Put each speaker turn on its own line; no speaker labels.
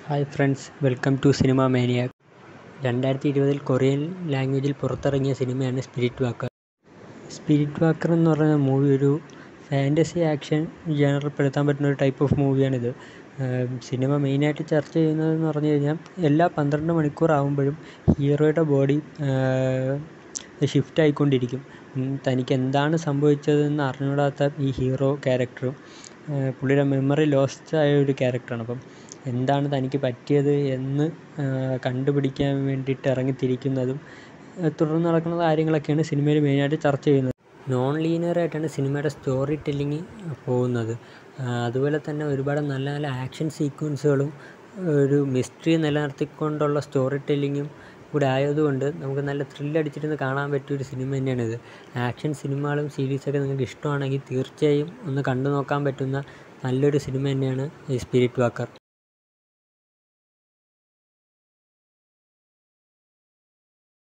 hi friends welcome to cinema maniac രണ്ടായിരത്തി ഇരുപതിൽ Korean ലാംഗ്വേജിൽ പുറത്തിറങ്ങിയ സിനിമയാണ് സ്പിരിറ്റ് വാക്കർ സ്പിരിറ്റ് വാക്കർ എന്ന് പറയുന്ന മൂവി ഒരു ഫാൻറ്റസി ആക്ഷൻ ജനറൽപ്പെടുത്താൻ പറ്റുന്ന ഒരു ടൈപ്പ് ഓഫ് മൂവിയാണിത് സിനിമ മെയിനായിട്ട് ചർച്ച ചെയ്യുന്നതെന്ന് പറഞ്ഞു കഴിഞ്ഞാൽ എല്ലാ പന്ത്രണ്ട് മണിക്കൂർ ആകുമ്പോഴും ഹീറോയുടെ ബോഡി ഷിഫ്റ്റ് ആയിക്കൊണ്ടിരിക്കും തനിക്ക് എന്താണ് സംഭവിച്ചതെന്ന് അറിഞ്ഞുകൂടാത്ത ഈ ഹീറോ ക്യാരക്ടറും പുള്ളിയുടെ മെമ്മറി ലോസ്റ്റ് ആയ ഒരു ക്യാരക്ടറാണ് അപ്പം എന്താണ് തനിക്ക് പറ്റിയത് എന്ന് കണ്ടുപിടിക്കാൻ വേണ്ടിയിട്ട് ഇറങ്ങിത്തിരിക്കുന്നതും തുടർന്ന് നടക്കുന്ന കാര്യങ്ങളൊക്കെയാണ് സിനിമയിൽ മെയിനായിട്ട് ചർച്ച ചെയ്യുന്നത് നോൺ ലീനിയർ ആയിട്ടാണ് സിനിമയുടെ സ്റ്റോറി ടെല്ലിങ് പോകുന്നത് അതുപോലെ തന്നെ ഒരുപാട് നല്ല നല്ല ആക്ഷൻ സീക്വൻസുകളും ഒരു മിസ്റ്ററി നിലനിർത്തിക്കൊണ്ടുള്ള സ്റ്റോറി ടെല്ലിങ്ങും കൂടെ ആയതുകൊണ്ട് നമുക്ക് നല്ല ത്രില്ലടിച്ചിരുന്ന് കാണാൻ പറ്റിയ ഒരു സിനിമ തന്നെയാണിത് ആക്ഷൻ സിനിമകളും സീരീസൊക്കെ നിങ്ങൾക്ക് ഇഷ്ടമാണെങ്കിൽ തീർച്ചയായും ഒന്ന് കണ്ടു നോക്കാൻ പറ്റുന്ന നല്ലൊരു സിനിമ തന്നെയാണ് ഈ സ്പിരിറ്റ് വാക്കർ